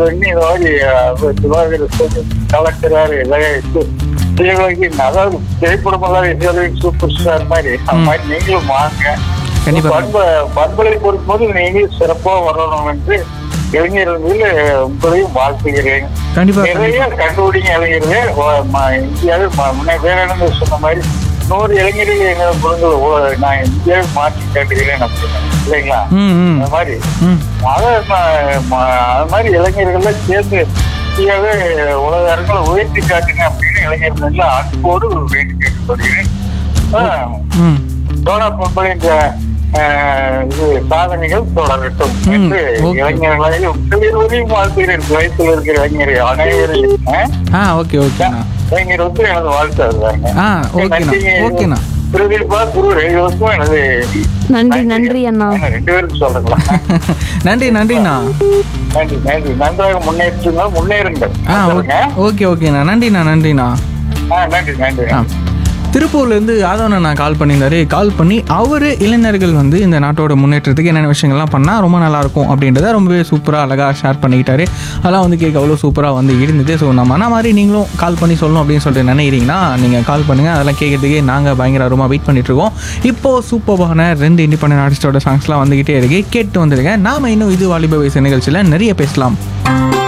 பண்ணி இந்த மாதிரி அஹ், சிவாஜி கலெக்டராரு சிவகி அதாவது திரைப்படம் சூப்பர் ஸ்டார் மாதிரி அந்த மாதிரி நீங்களும் வாங்க கண்டிப்பா. பண்பு பண்பலை பொறுக்கும்போது நீங்களும் சிறப்பா வரணும் என்று இளைஞர்கள் உங்களையும் வாழ்த்துகிறேன் கண்டிப்பா நிறைய கண்டுபிடிங்க இளைஞர்களே ஓ- ம- இந்தியாவில் ம- முன்ன வேற சொன்ன மாதிரி நூறு இளைஞர்கள் எங்களை குழந்தைகள் ஓ- நான் இந்தியாவை மாற்றி காட்டுகிறேன் அப்படின்னு இல்லைங்களா ம் ம் அந்த மாதிரி ம் அதை ம- ம- அது மாதிரி இளைஞர்கள்லாம் சேர்ந்து இந்தியாவே உலக அரங்களை உயர்த்தி காட்டுங்க அப்படின்னு இளைஞர்கள் எல்லாம் அன்போடு வேண்டி கேட்டுக்கொள்கிறேன் ஆஹ், ம் சோனா பொம்பளின் இது சாதனைகள் தொடரட்டும் ம், என்று okay. இளைஞர்களையும் உங்கள் இருவரையும் வாழ்த்துகிறேன் வயசில் இருக்கிற இளைஞரை அனைவரையும் ஆஹ், ஆ ஓகே ஓகேண்ணா இளைஞர் வந்து எனது வாழ்த்து அதுதாங்க ஆ ஓகேண்ணா ஓகேண்ணா பிரதீபா குரு ரேடியோவுக்கும் எனது நன்றி நன்றி அண்ணா என்ன, ரெண்டு பேருக்கும் சொல்றீங்களா நன்றி நன்றிண்ணா நன்றி நன்றி நன்றாக முன்னேற்றுங்கள் முன்னேறுங்கள் ஆ சொல்லுங்க. ஓகே ஓகேண்ணா நன்றிண்ணா நன்றிண்ணா ஆ நன்றி நன்றி ஆ திருப்பூர்லேருந்து யாதவன் நான் கால் பண்ணியிருந்தாரு கால் பண்ணி அவர் இளைஞர்கள் வந்து இந்த நாட்டோட முன்னேற்றத்துக்கு என்னென்ன விஷயங்கள்லாம் பண்ணால் ரொம்ப நல்லாயிருக்கும் அப்படின்றத ரொம்பவே சூப்பராக அழகாக ஷேர் பண்ணிக்கிட்டாரு அதெல்லாம் வந்து கேட்க அவ்வளோ சூப்பராக வந்து இருந்தது ஸோ நம்ம அண்ணா மாதிரி நீங்களும் கால் பண்ணி சொல்லணும் அப்படின்னு சொல்லிட்டு நினைக்கிறீங்கன்னா நீங்கள் கால் பண்ணுங்கள் அதெல்லாம் கேட்கறதுக்கே நாங்கள் பயங்கர அருமா வெயிட் பண்ணிட்டுருக்கோம் இப்போது சூப்பரான ரெண்டு இண்டிபெண்டன்ட் ஆர்டிஸ்டோட சாங்ஸ்லாம் வந்துக்கிட்டே இருக்கு கேட்டு வந்துருங்க நாம இன்னும் இது வாலிப வயசு நிகழ்ச்சியில் நிறைய பேசலாம்